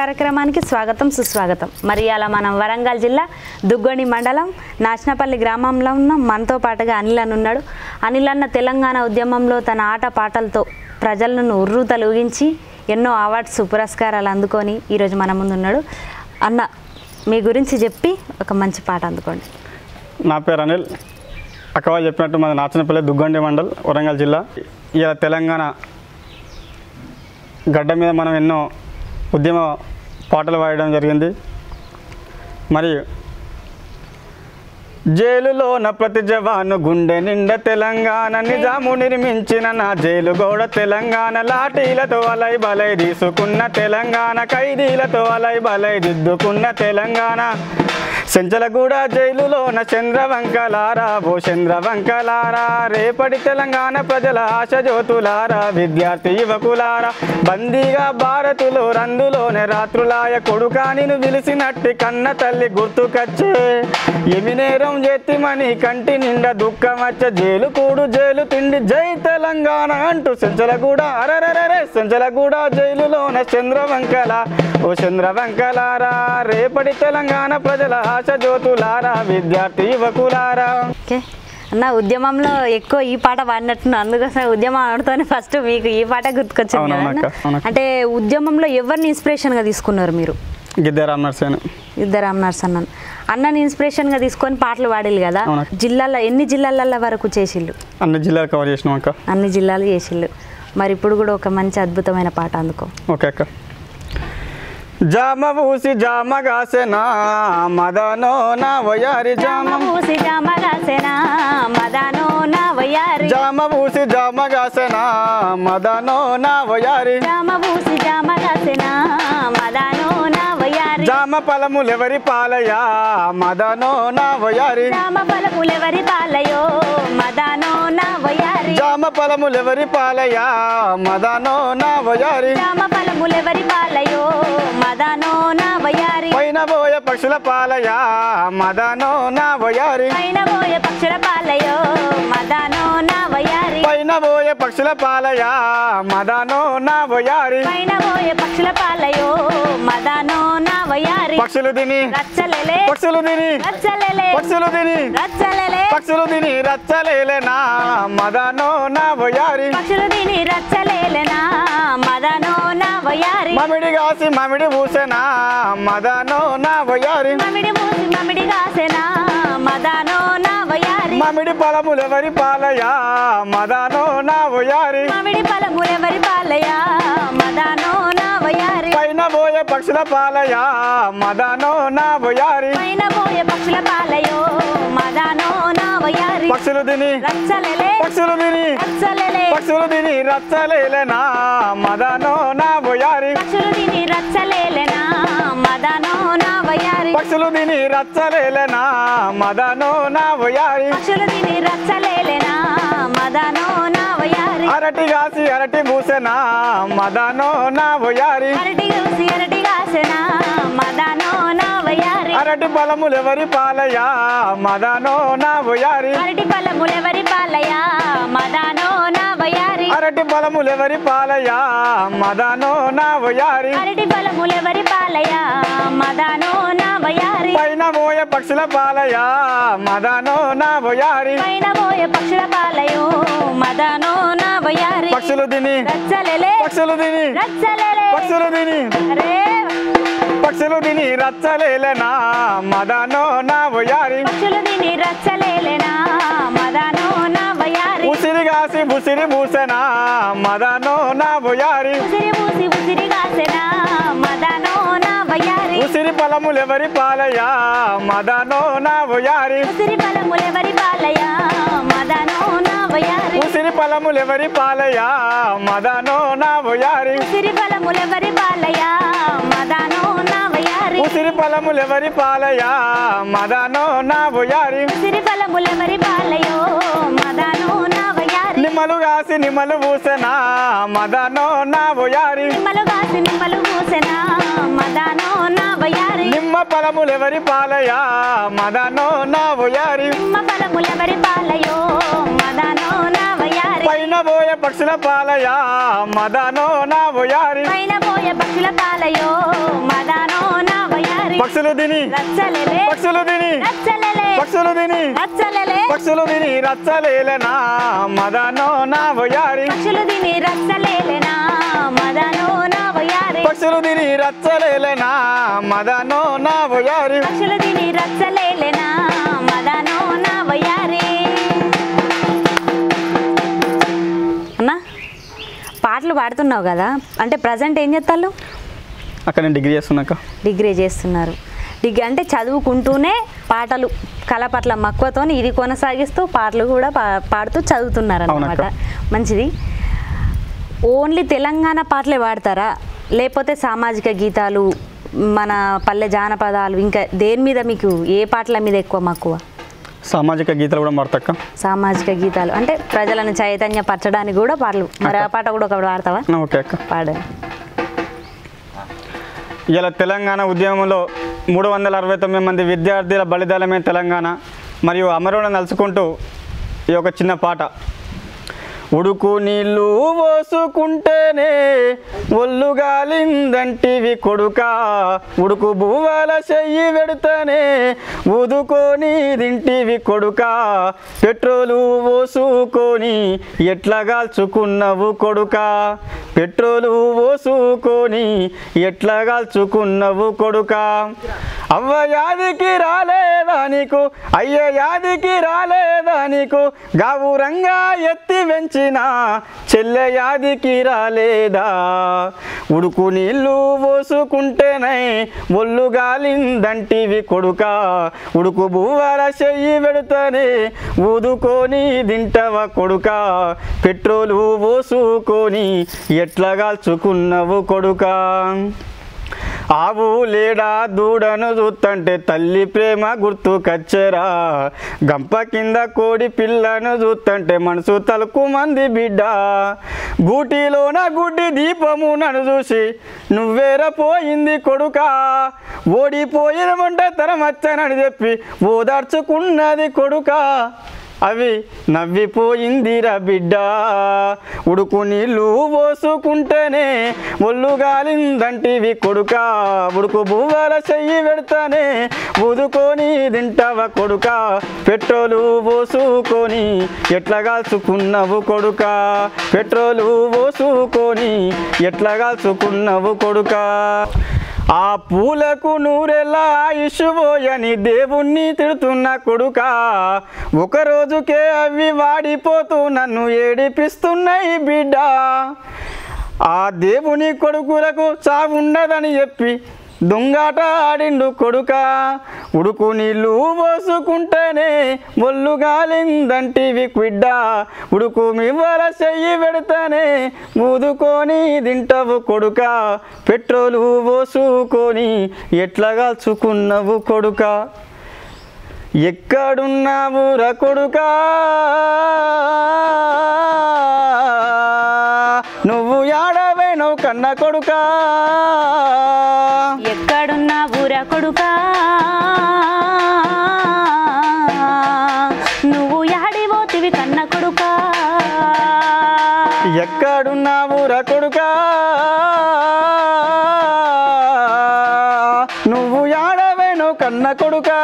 కార్యక్రమానికి స్వాగతం సుస్వాగతం మరి అలా మనం వరంగల్ జిల్లా దుగ్గొండి మండలం నాచనపల్లి గ్రామంలో ఉన్న మనతో పాటుగా అనిల్ అని ఉన్నాడు అనిల్ అన్న తెలంగాణ ఉద్యమంలో తన ఆట పాటలతో ప్రజలను ఉర్రు తలూగించి ఎన్నో అవార్డ్స్ పురస్కారాలు అందుకొని ఈరోజు మన ముందు ఉన్నాడు అన్న మీ గురించి చెప్పి ఒక మంచి పాట అందుకోండి నా పేరు అనిల్ అక్కవ చెప్పినట్టు మాది నాచనపల్లి దుగ్గండి మండల్ వరంగల్ జిల్లా ఇలా తెలంగాణ గడ్డ మీద మనం ఎన్నో ఉద్యమ పాటలు పాడడం జరిగింది మరి జైలులోన ప్రతి జవాను గుండె నిండా తెలంగాణ నిజాము నిర్మించిన నా జైలు గోడ తెలంగాణ లాఠీలతో అలై బలై తీసుకున్న తెలంగాణ ఖైదీలతో అలై బలై దిద్దుకున్న తెలంగాణ సెంచలగూడ జైలులోన చంద్రవంకలారా ఓ చంద్రవంకలారా రేపటి తెలంగాణ ప్రజల ఆశ జ్యోతులారా విద్యార్థి యువకులారా బందీగా భారతులో రందులోనే రాత్రులాయ కొడుకా నిన్ను పిలిచినట్టి కన్న తల్లి గుర్తుకచ్చే ఎమి నేరం చేతిమని కంటి నిండా దుఃఖం వచ్చ జైలు కూడు జైలు తిండి జై తెలంగాణ అంటూ సెంచలగూడ అరరరే సెంచలగూడ జైలులోన చంద్రవంకల ఓ చంద్రవంకలారా రేపటి తెలంగాణ ప్రజల ఆశ జ్యోతులారా విద్యార్థి యువకులారా ఓకే అన్న ఉద్యమంలో ఎక్కువ ఈ పాట పాడినట్టున్నా అందుకోసం ఉద్యమం ఆడుతూనే ఫస్ట్ మీకు ఈ పాట గుర్తుకొచ్చింది కదా అవునవును అన్న? అక్క, అవునక్క. అంటే ఉద్యమంలో ఎవరిని ఇన్స్పిరేషన్గా తీసుకున్నారు మీరు గిద్దె రామనర్సేను ఇద్దరు అన్నారు అన్నను అన్నని ఇన్స్పిరేషన్గా తీసుకొని పాటలు పాడిల్లు కదా అవునక్క. జిల్లాల ఎన్ని జిల్లాల వరకు చేసిళ్ళు అన్ని జిల్లాలు కవర్ చేసినాం అక్క అన్ని జిల్లాలు చేసిళ్ళు మరి ఇప్పుడు కూడా ఒక మంచి అద్భుతమైన పాట అందుకో ఓకే అక్క జామ పూసి జామ కాసెనా మదనో నా వయారి జామ పూసి జామగాసెనా మదానో నా వయారి జామ పూసి జామ కాసెనా మదనో నా వయారి జామ పూసి జామగాసెనా మదానో నా వయారి జామ ఫలములెవరి పాలయా మదనో నా వయారి జామ ఫలములెవరి పాలయో మదానో నా వయారి జామ ఫలములెవరి పాలయా మదనో నా వయారి జామ ఫలములెవరి పాలయో మదానో నా వయారి పైన పోయే పక్షుల పాలయా మదనో నా వయారి పైన పోయే పక్షుల పాలయో మదానో నా వయారి పైన పోయే పక్షుల పాలయా మదనో నా వయారి పైన పోయే పక్షుల పాలయో మదానో నా వయారి పక్షులు తిని రచ్చలెలే పక్షులు తిని రచ్చలెలే పక్షులు తిని రచ్చలెలే పక్షులు తిని రచ్చలేలేనా మదనో నా వయారి పక్షులు తిని రచ్చలేలెనా మదనో నా వయారి మమిడి కాసి మమిడి పూసెనా మదనో నా వయారి మమిడి మూసి మమిడి కాసెనా మదానో నా వయారి మమిడి పొలములెవరి పాలయా మదనో నా వయారి మమిడి ఫలములెవరి పాలయా మదానో నా వయారి పైన పోయే పక్షుల పాలయా మదనో నా వయారి పైన పోయే పక్షుల పాలయో మదానో నా వయారి పక్షులు తిని రచ్చలెలే పక్షులు తిని రచ్చలెలే పక్షులు తిని రచ్చలేలేనా మదనో నా వయారి పక్షులు తిని రచ్చలేలెనా మదానో నా వయారి పక్షులు తిని రచ్చలేలేనా మదనో నా వయారి పక్షులు తిని రచ్చలేలెనా మదానో నా వయారి అరటి కాసి అరటి పూసెనా మదనో నా వయారి అరటి చూసి అరటి కాసెనా మదానో నా వయారి అరటి పొలములెవరి పాలయా మదనో నా వయారి అరటి ఫలములెవరి పాలయా మదానో నా వయారి అరటి పొలములెవరి పాలయా మదనో నా వయారి అరటి ఫలములెవరి పాలయా మదానో నా వయారి పైన మోయ పక్షుల పాలయా మదనో నా వయారి పైన పోయే పక్షుల పాలయో మదానో నా వయారి పక్షులు తిని రచ్చలెలే పక్షులు తిని రచ్చలెలే పక్షులు తిని అరే పక్షులు తిని రచ్చలేలేనా మదనో నా వయారి పక్షులు తిని రచ్చలేలెనా మదానో నా వయారి ఉసిరి కాసి ఉసిరి పూసెనా మదనో నా వయారి ఉసిరి మూసి ఉసిరి కాసెనా మదానో నా వయారి ఉసిరి పొలములెవరి పాలయా మదనో నా వయారి ఉసిరి ఫలములెవరి పాలయా మదానో నా వయారి ఉసిరి పొలములెవరి పాలయా మదనో నా వయారి ఉసిరి ఫలములెవరి పాలయా మదానో నా వయారి ఉసిరి పొలములెవరి పాలయా మదనో నా వయారి ఉసిరి ఫలములెవరి పాలయో మదానో నా వయారి నిమ్మలు కాసి నిమ్మలు పూసెనా మదనో నా వయారి నిమ్మలు కాసి నిమ్మలు పూసెనా మదానో నా వయారి నిమ్మ పొలములెవరి పాలయా మదనో నా వయారి నిమ్మ ఫలములెవరి పాలయో మదానో నా వయారి పైన పోయే పక్షుల పాలయా మదనో నా వయారి పైన పోయే పక్షుల పాలయో మద తిని రచ్చలేలే పక్షులు తిని రచ్చలేలే పక్షులు తిని రచ్చలేలే పక్షులు తిని రచ్చలేలనా మదనో నా వయారి పక్షులు తిని రచ్చలేలేనా మదనో నా వయారే పక్షులు తిని రచ్చలేలనా మదనో నా వయారి పక్షులు తిని రచ్చలేలేనా మదనో నా వయారే అన్నా పాటలు పాడుతున్నావు కదా అంటే ప్రజెంట్ ఏం చేస్తాళ్ళు అక్కడ నేను డిగ్రీ చేస్తున్నాక డిగ్రీ చేస్తున్నారు డిగ్రీ అంటే చదువుకుంటూనే పాటలు కళ పట్ల మక్కువతో ఇది కొనసాగిస్తూ పాటలు కూడా పా పాడుతూ చదువుతున్నారు అనమాట అవునక్క. మంచిది ఓన్లీ తెలంగాణ పాటలే పాడతారా లేకపోతే సామాజిక గీతాలు మన పల్లె జానపదాలు ఇంకా దేని మీద మీకు ఏ పాటల మీద ఎక్కువ మక్కువ సామాజిక గీతాలు కూడా మడతక్క సామాజిక గీతాలు అంటే ప్రజలను చైతన్యపరచడానికి కూడా పాటలు మరి ఆ పాట కూడా ఒకటి పాడతావా ఓకే అక్క పాడండి ఇలా తెలంగాణ ఉద్యమంలో మూడు వందల అరవై తొమ్మిది మంది విద్యార్థుల బలిదానమే తెలంగాణ మరియు అమరులను నలుచుకుంటూ ఈ ఒక చిన్న పాట ఉడుకు నీళ్ళు పోసుకుంటేనే ఒళ్ళు గాలిందంటివి కొడుక ఉడుకు భూవాల చెయ్యి పెడితేనే ఊదుకొని తింటివి కొడుక పెట్రోలు పోసుకొని ఎట్లా గాల్చుకున్నవు కొడుక పెట్రోలు పోసుకొని ఎట్లా గాల్చుకున్నవు కొడుక అవ్వ యాదికి రాలేదా నీకు అయ్య యాదికి రాలేదా నీకు గావురంగా ఎత్తి వెంచిన చెల్లె యాదికి రాలేదా ఉడుకు నీళ్ళు పోసుకుంటేనే ఒళ్ళు గాలిందంటివి కొడుక ఉడుకు భూవర చెయ్యి పెడితేనే ఊదుకొని తింటవ కొడుక పెట్రోలు పోసుకొని ఎట్లా గాల్చుకున్నవు కొడుక ఆవు లేడా దూడను చూస్తుంటే తల్లి ప్రేమ గుర్తుకొచ్చెరా గంప కింద కోడి పిల్లను చూస్తుంటే మనసు తలుకు మంది బిడ్డ గూటిలోన గుడ్డి దీపము నన్ను చూసి నువ్వేర పోయింది కొడుక ఓడిపోయినమంటే తరం వచ్చానని చెప్పి ఓదార్చుకున్నది కొడుక అవి నవ్విపోయిందిరా బిడ్డ ఉడుకు నీళ్ళు పోసుకుంటేనే ఒళ్ళు గాలిందంటివి కొడుక ఉడుకు బువ్వల చెయ్యి పెడతానే ఊదుకొని తింటావ కొడుక పెట్రోలు పోసుకొని ఎట్లా కాల్చుకున్నవు కొడుక పెట్రోలు పోసుకొని ఎట్లా కాల్చుకున్నవు కొడుక ఆ పూలకు నూరెలా ఇషుబోయని దేవుణ్ణి తిడుతున్న కొడుక ఒక రోజుకే అవి వాడిపోతూ నన్ను ఏడిపిస్తున్నాయి బిడ్డ ఆ దేవుని కొడుకులకు చావుండదని చెప్పి దొంగాట ఆడిండు కొడుక ఉడుకు నీళ్ళు పోసుకుంటేనే ఒళ్ళు గాలిందంటివి క్విడ్డ ఉడుకు మివ్వల చెయ్యి పెడితేనే ఊదుకొని తింటవు కొడుక పెట్రోలు పోసుకొని ఎట్లా కాల్చుకున్నవు కొడుక ఎక్కడున్నావు రా కొడుకా నువ్వు యాడవేనవు కన్న కొడుకా ఎక్కడున్నా ఊర కొడుకా నువ్వు యాడిపోతివి కన్న కొడుకా ఎక్కడున్నావు రా కొడుకా నువ్వు యాడవేనవు కన్న కొడుకా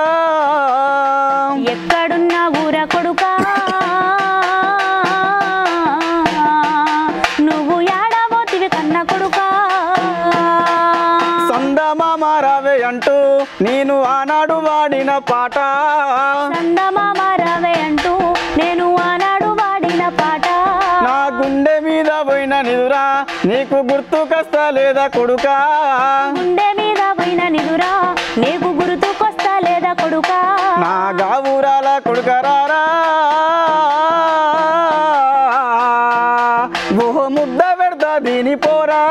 ఎక్కడున్నా ఊర కొడుకా నువ్వు యాడబోతివి కన్న కొడుకా సందమామ రావే అంటూ నేను ఆనాడు వాడిన పాట చందమామ రవే అంటూ నేను ఆనాడు వాడిన పాట నా గుండె మీద పోయిన నిదురా నీకు గుర్తుకొస్తా లేదా కొడుకా గుండె మీద పోయిన నిదురా నీకు గుర్తుకొస్తా లేదా కొడుకా నా గావురాల కొడుకరారా గుహ ముద్ద పెడతా దీని పోరా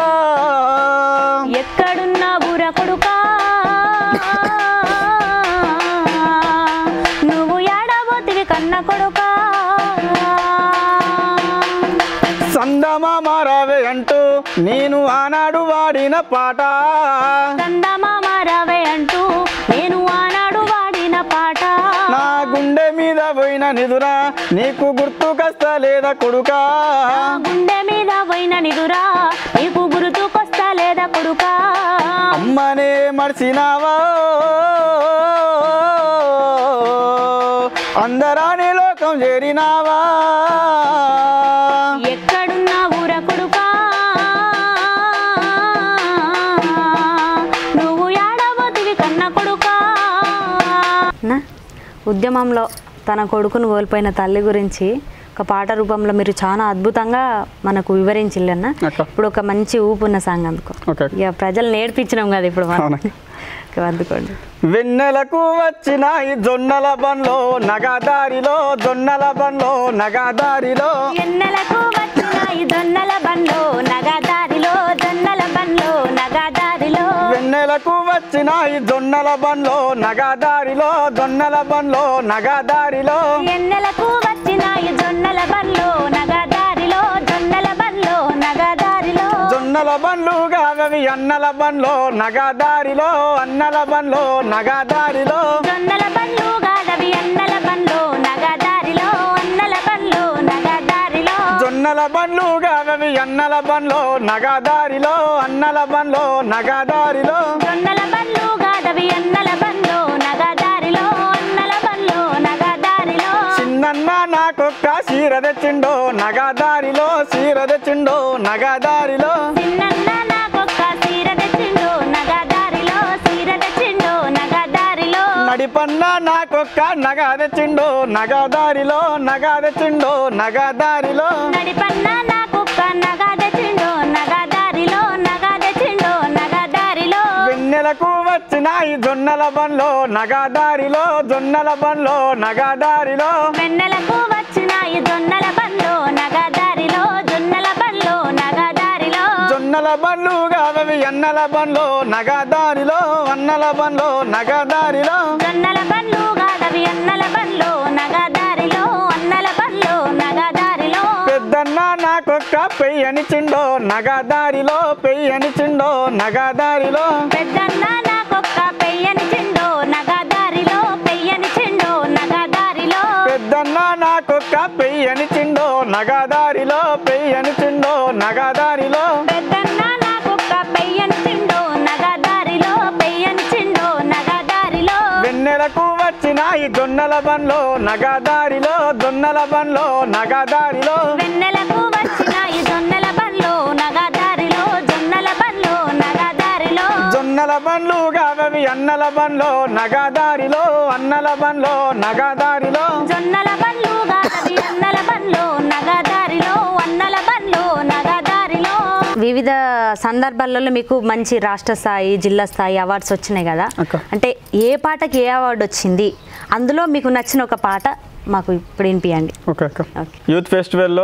ఎక్కడున్నా ఊర కొడుకా నువ్వు ఏడబోతివి కన్న కొడుకా సందమామ రావే అంటూ నేను ఆనాడు వాడిన పాట చందమామ రవే అంటూ నేను ఆనాడు వాడిన పాట నా గుండె మీద పోయిన నిదురా నీకు గుర్తుకొస్తా లేదా కొడుకా నా గుండె మీద పోయిన నిదురా నీకు గుర్తుకొస్తా లేదా కొడుకా అమ్మనే మర్చినావా అందరాని లోకం చేరినావా ఎక్కడున్నా ఊర కొడుకా నువ్వు ఏడవతివి కన్న కొడుకా నా ఉద్యమంలో తన కొడుకును కోల్పోయిన తల్లి గురించి ఒక పాట రూపంలో మీరు చాలా అద్భుతంగా మనకు వివరించిల్లన్న అక్క. ఇప్పుడు ఒక మంచి ఊపు ఉన్న సాంగ్ అందుకో ఓకే ఇక ప్రజలు నేర్పించినాం కదా ఇప్పుడు మనం అవునా. ఇక అందుకోండి వెన్నెలకు వచ్చిన ఈ జొన్నల బండ్లో నగదారిలో జొన్నల బండ్లో నగదారిలో ఎన్నెలకు వచ్చిన ఈ దొన్నల బండ్లో నగదారిలో దొన్నల బండ్లో నగదారిలో వెన్నెలకు వచ్చిన ఈ జొన్నల బండ్లో నగదారిలో జొన్నల బండ్లో నగదారిలో ఎన్నెలకు వచ్చిన ఈ జొన్నల బండ్లో నగదారిలో జొన్నల బండ్లో నగదారిలో జొన్నల బండ్లు కావవి అన్నల బండ్లో నగదారిలో అన్నల బండ్లో నగదారిలో జొన్నల బండ్లు గాదవి అన్నల బండ్లో నగదారిలో అన్నల బండ్లో నగదారిలో జొన్నల బండ్లు కావవి అన్నల బండ్లో నగదారిలో అన్నల బండ్లో నగదారిలో జొన్నల బండ్లు గాదవి అన్నల బండ్లో నగదారిలో అన్నల బండ్లో నగదారిలో చిన్నన్న నాకొక్క సీర తెచ్చిండో నగదారిలో సీర తెచ్చిండో నగదారిలో చిన్నన్న నాకొక్క సీర తెచ్చిండు నగదారిలో సీర తెచ్చిండు నగదారిలో నడిపన్న నాకొక్క నగ తెచ్చిండో నగదారిలో నగ తెచ్చిండో నగదారిలో నడిపన్న నాకొక్క నగ తెచ్చిండు నగదారిలో నగ తెచ్చిండు నగదారిలో వెన్నెలకు వచ్చిన ఈ జొన్నల బండ్లో నగదారిలో జొన్నల బండ్లో నగదారిలో వెన్నెలకు వచ్చిన ఈ జొన్నల బండ్లో నగదారిలో జొన్నల బండ్లో నగదారిలో జొన్నల బండ్లు కావవి అన్నల బండ్లో నగదారిలో అన్నల బండ్లో నగదారిలో జొన్నల బండ్లు గాదవి అన్నల బండ్లో నగదారిలో అన్నల బండ్లో నగదారిలో పెద్దన్న నాకొక్క పెయ్యని చిండో నగదారిలో పెయ్యని చిండో నగదారిలో పెద్దన్న నాకొక్క పెయ్యని చిండు నగదారిలో పెయ్యని చిండు నగదారిలో పెద్దన్న నాకొక్క పెయ్యని చిండో నగదారిలో పెయ్యని చిండో నగదారిలో పెద్దన్న నాకొక్క పెయ్యని చిండు నగదారిలో పెయ్యని చిండు నగదారిలో వెన్నెలకు వచ్చిన ఈ జొన్నల బండ్లో నగదారిలో జొన్నల బండ్లో నగదారిలో వెన్నెలకు వచ్చిన ఈ జొన్నల బండ్లో నగదారిలో జొన్నల బండ్లో నగదారిలో జొన్నల బండ్లు కావవి అన్నల బండ్లో నగదారిలో అన్నల బండ్లో నగదారిలో జొన్నల బండ్లు గాదవి అన్నల బండ్లో నగదారిలో అన్నల బండ్లో నగదారిలో వివిధ సందర్భాలలో మీకు మంచి రాష్ట్ర స్థాయి జిల్లా స్థాయి అవార్డ్స్ వచ్చినాయి కదా అక్క. అంటే ఏ పాటకి ఏ అవార్డు వచ్చింది అందులో మీకు నచ్చిన ఒక పాట మాకు ఇప్పుడు వినిపించండి ఓకే అక్క ఓకే యూత్ ఫెస్టివల్లో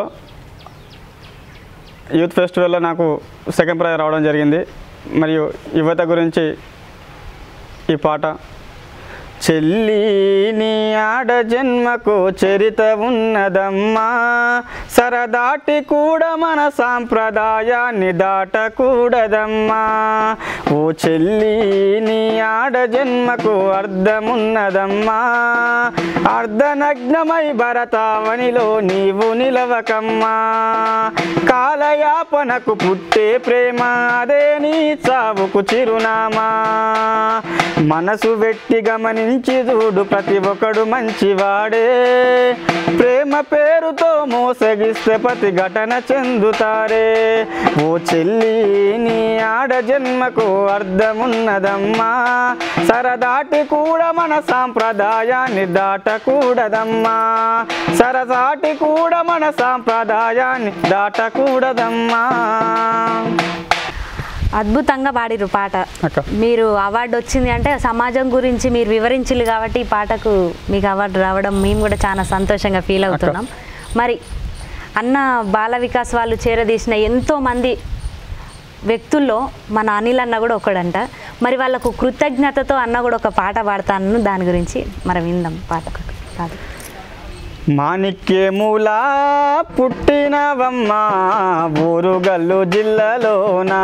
యూత్ ఫెస్టివల్లో నాకు సెకండ్ ప్రైజ్ రావడం జరిగింది మరియు యువత గురించి ఈ పాట చెల్లి నీ ఆడ జన్మకు చరిత ఉన్నదమ్మా సరదాటి కూడా మన సాంప్రదాయాన్ని దాటకూడదమ్మా ఓ చెల్లి నీ ఆడ జన్మకు అర్థమున్నదమ్మా అర్ధనగ్నమై భరతావనిలో నీవు నిలవకమ్మా కాలయాపనకు పుట్టే ప్రేమ అదే నీ చావుకు చిరునామా మనసు వెట్టి గమనించి చూడు ప్రతి ఒక్కడు మంచివాడే ప్రేమ పేరుతో మోసగిస్తే ప్రతి ఘటన చెందుతారే ఓ చెల్లి నీ ఆడ జన్మకు అర్థమున్నదమ్మా సరదాటి కూడా మన సాంప్రదాయాన్ని దాటకూడదమ్మా సరదాటి కూడా మన సాంప్రదాయాన్ని దాటకూడదమ్మా అద్భుతంగా పాడిరు పాట అక్క మీరు అవార్డు వచ్చింది అంటే సమాజం గురించి మీరు వివరించారు కాబట్టి ఈ పాటకు మీకు అవార్డు రావడం మేము కూడా చాలా సంతోషంగా ఫీల్ అవుతున్నాం మరి అన్న బాల వికాస్ వాళ్ళు చేరదీసిన ఎంతో మంది వ్యక్తుల్లో మన అనిల్ అన్న కూడా ఒకడంట మరి వాళ్ళకు కృతజ్ఞతతో అన్న కూడా ఒక పాట పాడతాను దాని గురించి మరి విందాం పాట పాడు మాణిక్యములా పుట్టినవమ్మ ఊరుగల్లు జిల్లాలోనా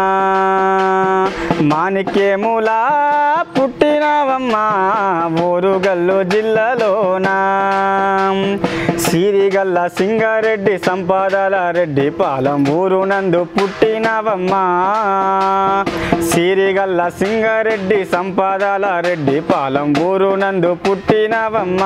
మాణిక్యములా పుట్టినవమ్మ ఊరుగల్లు జిల్లాలోనా సిరిగల్ల సింగారెడ్డి సంపాదల రెడ్డి పాలం ఊరు నందు పుట్టినవమ్మ సిరిగల్ల సింగారెడ్డి సంపాదల రెడ్డి పాలం ఊరు నందు పుట్టినవమ్మ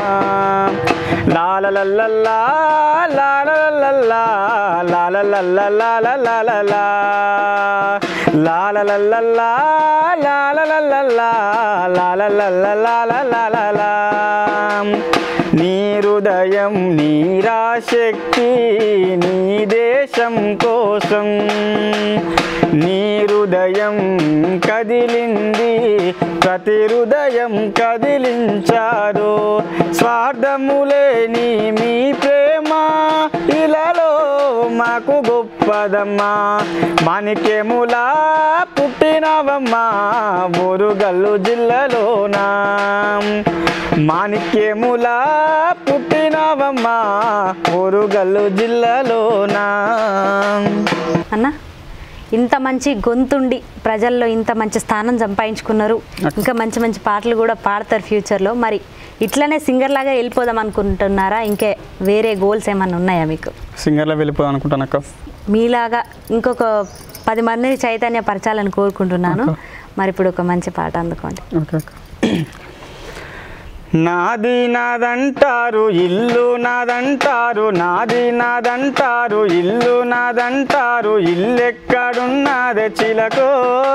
లాలలల్లల్లా లాలలల్లల్లా లాలలల్లల్లాలలలా లాలలల్లల్లా లాలలల్లల్లా లాలలల్లలాలలా నీ హృదయం నీరాశక్తి నీ దేశం కోసం నీ హృదయం కదిలింది ప్రతి హృదయం కదిలించారు స్వార్థములే నీ మీ ప్రేమ ఇలాలో మాకు గొప్పదమ్మా మాణిక్యములా పుట్టినవమ్మా ఊరుగల్లు జిల్లాలోనా మాణిక్యములా పుట్టినవమ్మా ఊరుగల్లు జిల్లాలోనా అన్న ఇంత మంచి గొంతుండి ప్రజల్లో ఇంత మంచి స్థానం సంపాదించుకున్నారు ఇంకా మంచి మంచి పాటలు కూడా పాడతారు ఫ్యూచర్లో మరి ఇట్లనే సింగర్ లాగా వెళ్ళిపోదాం అనుకుంటున్నారా ఇంకే వేరే గోల్స్ ఏమన్నా ఉన్నాయా మీకు సింగర్లో వెళ్ళిపోదాం అనుకుంటాను అక్క మీలాగా ఇంకొక పది మందిని చైతన్యపరచాలని కోరుకుంటున్నాను Okay. మరి ఇప్పుడు ఒక మంచి పాట అందుకోండి ఓకే అక్క నాది నాదంటారు ఇల్లు నాదంటారు నాది నాదంటారు ఇల్లు నాదంటారు ఇల్లెక్కడున్నదే చిలకో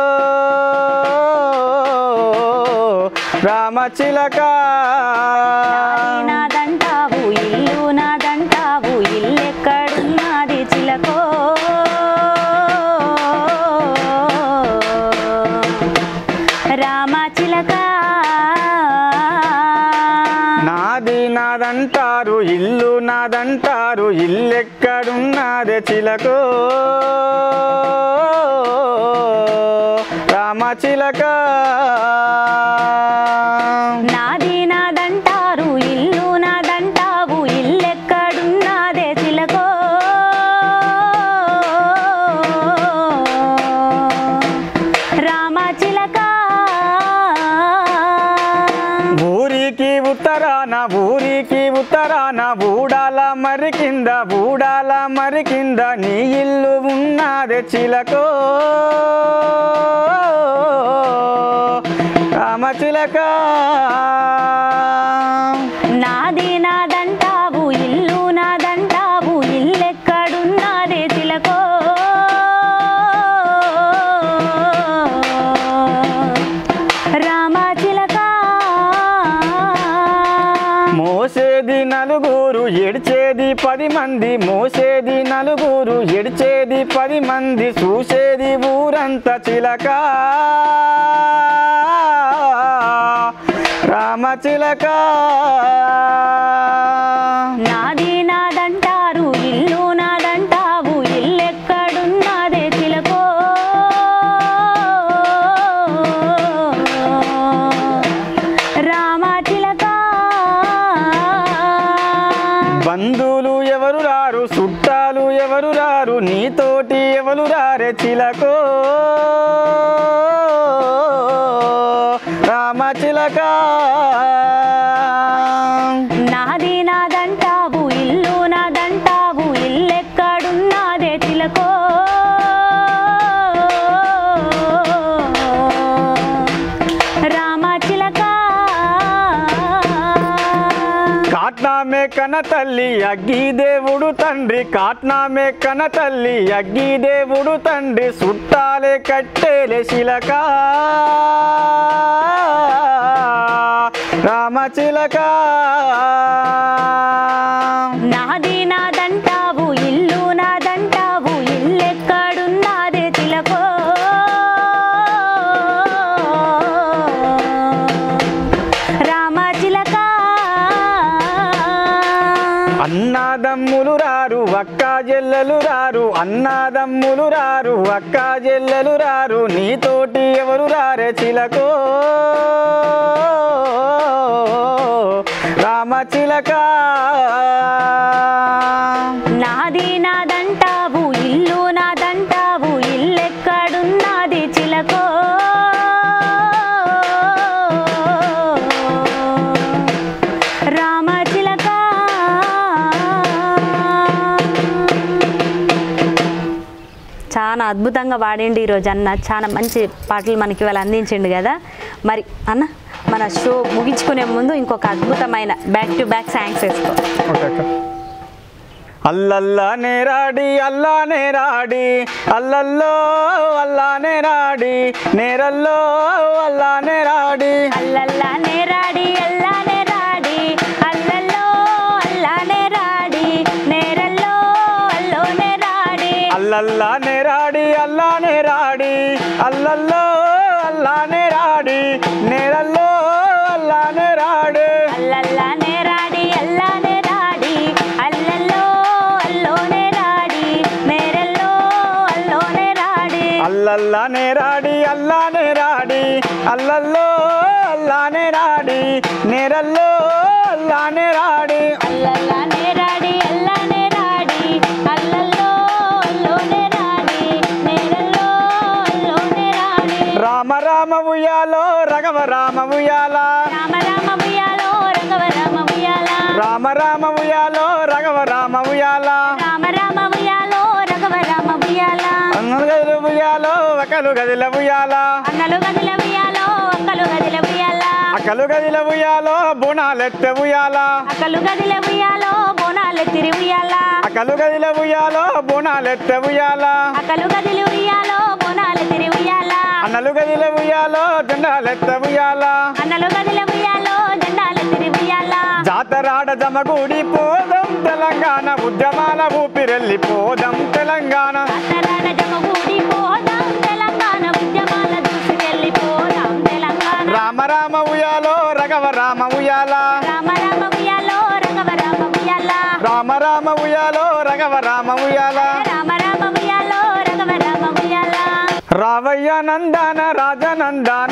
రామ చిలక నాది నాదంటావు ఇల్లు నాదంటావు ఇల్లెక్కడున్నది చిలకో రామ చిలక నాది నాదంటారు ఇల్లు నాదంటారు ఇల్లెక్కడున్నదే చిలకో రామ చిలక నాది నాదంటారు ఇల్లు నాదంటావు ఇల్లెక్కడున్నదే చిలకో రామ చిలక ఊరికి ఉత్తరాన ఊరికి ఉత్తరాన ఊడాల మరి కింద ఊడాల మరి కింద నీ ఇల్లు ఉన్నదే చిలకో రామ చిలక నాది నాదంటావు ఇల్లు నాదంటావు ఇల్లెక్కడున్నదే చిలకో రామ చిలక మోసేది నలుగురు ఎడిచేది పది మంది మోసేది నలుగురు ఎడిచేది పది మంది చూసేది ఊరంతా చిలక రామ చిలక నాది నాదంటారు ఇల్లు నాదంటావు ఇల్లెక్కడున్నదే చిలకో రామ చిలక బంధువులు ఎవరు రారు చుట్టాలు ఎవరు రారు నీతోటి ఎవరు రారే చిలకో రామ చిలక నాది నాదంటావు ఇల్లు నాదంటావు ఇల్లెక్కడున్నదే చిలకో రామ చిలక కాట్నామే కన తల్లి అగ్గి దేవుడు తండ్రి కాట్నామే కన తల్లి అగ్గి దేవుడు తండ్రి చుట్టాలే కట్టేలే శిలక రామ చిలక నాది నాదంటావు ఇల్లు నాదంటావు ఇల్లెక్కడున్నదే చిలకో రామ చిలక అన్నాదమ్ములు రారు అక్క జెల్లెలు రారు అన్నాదమ్ములు రారు అక్క జెల్లెలు రారు నీతోటి ఎవరు రారే చిలకో రామ చిలక అద్భుతంగా పాడిండు ఈరోజు అన్న చాలా మంచి పాటలు మనకి ఇవాళ అందించిండు కదా మరి అన్న మన షో ముగించుకునే ముందు ఇంకొక అద్భుతమైన బ్యాక్ టు బ్యాక్ సాంగ్స్ వేసుకో ఓకే అక్క అల్లల్లా నేరాడి అల్లా నేరాడి అల్లల్లో అల్లా నేరాడి నేరల్లో అల్లా నేరాడి అల్లల్లా నేరాడి అల్లానే రాడి అల్లల్లో అల్లానే రాడి నేరల్లో అల్లోనే రాడి అల్లల్లా నేరాడి అల్లా నేరాడి అల్లల్లో అల్లా నేరాడి నేరల్లో అల్లా నేరాడి అల్లల్లా నేరాడి అల్లానే రాడి అల్లల్లో అల్లోనే రాడి నేరల్లో అల్లోనే రాడి అల్లల్లా నేరాడి అల్లా నేరాడి అల్లల్లో అల్లా నేరాడి నేరల్లో అల్లా నేరాడి అల్లల్లా నేరాడి అల్లానే రాడి అల్లల్లో అల్లోనే రాడి నేరల్లో అల్లోనే రాడి రామ రామ ఉయ్యాలో రఘవ రామ ఉయ్యాల రామ రామ ఉయ్యాలో రంగవ రామ ఉయ్యాల రామ రామ ఉయ్యాలో రఘవ రామ ఉయ్యాల రామ రామ ఉయ్యాలో రఘవ రామ ఉయ్యాల అన్నలు గదిల ఉయ్యాలో ఒకలు గదిల ఉయ్యాల అన్నలు గదిల ఉయ్యాలో అక్కలు గదిల ఉయ్యాల అక్కలు గదిల ఉయ్యాలో బుణాలెత్తె ఉయ్యాల అక్కలు గదిల ఉయ్యాలో బోనాలు తిరి ఉయ్యాల అక్కలు గదిల ఉయ్యాలో బుణాలెత్తె ఉయ్యాల అక్కలు గదిలి ఉయ్యాలో బోనాలు తిరి ఉయ్యాల అన్నలు గదిల ఉయ్యాలో దండాలెత్తె ఉయ్యాల అన్నలు గదిల ఉయ్యాలో జెండాలు తిరి ఉయ్యాల జాతరాడ జమగూడి పోదం తెలంగాణ ఉద్యమాల ఊపిరెల్లి పోదం తెలంగాణ అత్తరాడ జమగూడి పోదాం తెలంగాణ ఉద్యమాల దూసుకెళ్ళి పోదాం తెలంగాణ రామ రామ ఉయ్యాలో రఘవ రామ ఉయ్యాల రామ రామ ఉయ్యాలో రంగవ రామ ఉయ్యాల రామ రామ ఉయ్యాలో రఘవ రామ ఉయ్యాల రామ రామ ఉయ్యాలో రఘవ రామ ఉయ్యాల రావయ్య నందన రాజనందన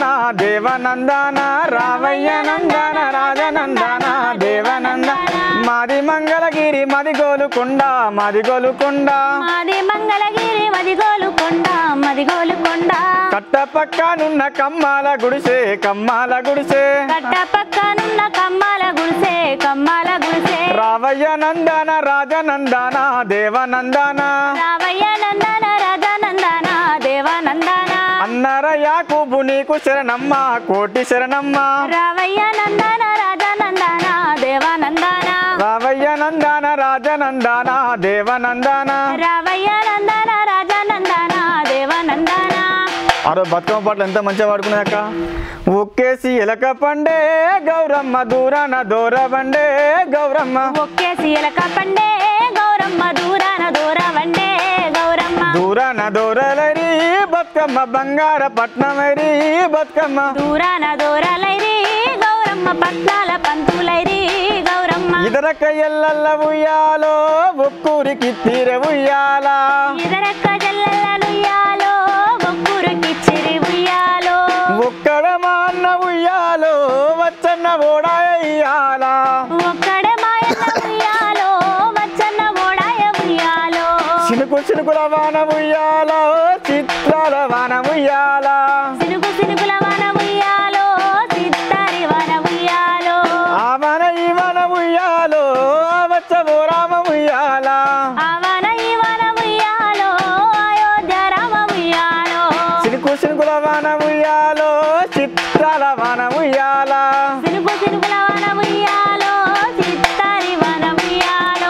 దేవనందన రావయ్య నందన రాజనందన దేవనంద మాది మంగళగిరి మది గోలుకొండ మది గోలుకొండ మాది మంగళగిరి మదిగోలు కొండ మదిగోలు కొండ కట్ట పక్కనున్న కమ్మాల గుడిసే కమ్మాల గుడిసే కట్ట పక్కనున్న కమ్మాల గుడిసే కమ్మాల గుడిసే రావయ్య నందన రాజనందన దేవనందన రావయ్య నందన రాజానందన దేవానందన అన్నర యాకూబు నీకు శరణమ్మ కోటి శరణమ్మ రావయ్య నందన రాజానందన దేవానందన రావయ్య నందన రాజనందన దేవనందన రావయ్య నందన రాజానందన దేవానందన ఆరో బతుకమ్మ పాటలు ఎంత మంచిగా పాడుకున్నాక ఒక్కేసి ఎలక పండే గౌరమ్మ దూరాన దూరబండే గౌరమ్మ ఒక్కేసి ఎలక పండే గౌరమ్మ దూరాన దూరవండే గౌరమ్మ దూరాన దూరలరి బతుకమ్మ బంగార పట్నమరి బతుకమ్మ దూరాన దూరాలైరి గౌరమ్మ పట్నాల పంతులైరి గౌరమ్మ ఇదరక ఎల్లల్ల ఉయ్యాలో ఒక్కూరికి తీర ఉయ్యాలా ఇదరక్క జల్లెల్లనుయ్యాలో ఒక్కురికి చిరి ఉయ్యాలో ఒక్కడ మా అన్న ఉయ్యాలో వచ్చన్న ఓడాయ్యాలా ఒక్కడే మాయన్న ఉయ్యాలో వచ్చన్న ఓడాయ ఉయ్యాలో చినుకు చినుకుల వాన ఉయ్యాలో చిత్రాల వాన ఉయ్యాలా సినుకు సినుకుల వన ఉయ్యాలో సిత్తారి వన ఉయ్యాలో ఆ వన ఈ వన ఉయ్యాలో ఆ వచ్చ ఓ రామ ఉయ్యాలా ఆ వన ఈ వన ఉయ్యాలో అయోధ్య రామ ఉయ్యాలో చినుకు చినుకుల వాన ఉయ్యాలో చిత్రాల వాన ఉయ్యాలా సినుకు సినుకుల వన ఉయ్యాలో సిత్తారి వన ఉయ్యాలో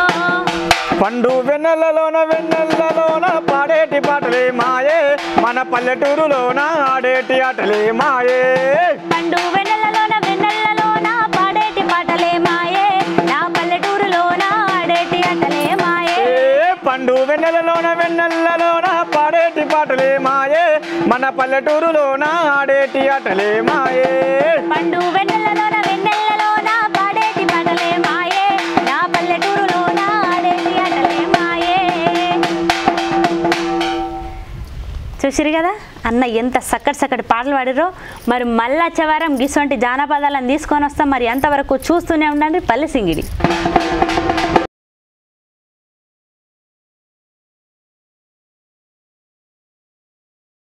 పండు వెన్నెలలోన వెన్నెలలోన పాడేటి పాటలే మాయే మన పల్లెటూరులోన ఆడేటి ఆటలే మాయే పండు వెన్నెలలోన వెన్నెలలోన పాడేటి పాటలే మాయే నా పల్లెటూరులోన ఆడేటి ఆటలే మాయే ఏ పండు వెన్నెలలోన వెన్నెలలోన పాడేటి పాటలే మాయే మన పల్లెటూరులోన ఆడేటి ఆటలే మాయే పండు వెన్నెలలోన వెన్నెలలోన పాడేటి పాటలే మాయే నా పల్లెటూరులోన ఆడేటి ఆటలే మాయే చూసిరు కదా అన్న ఎంత సక్కటి సక్కటి పాటలు పాడిరో మరి మళ్ళా వచ్చే వారం గిసొంటి జానపదాలను తీసుకొని వస్తాం మరి అంతవరకు చూస్తూనే ఉండండి పల్లె సింగిడి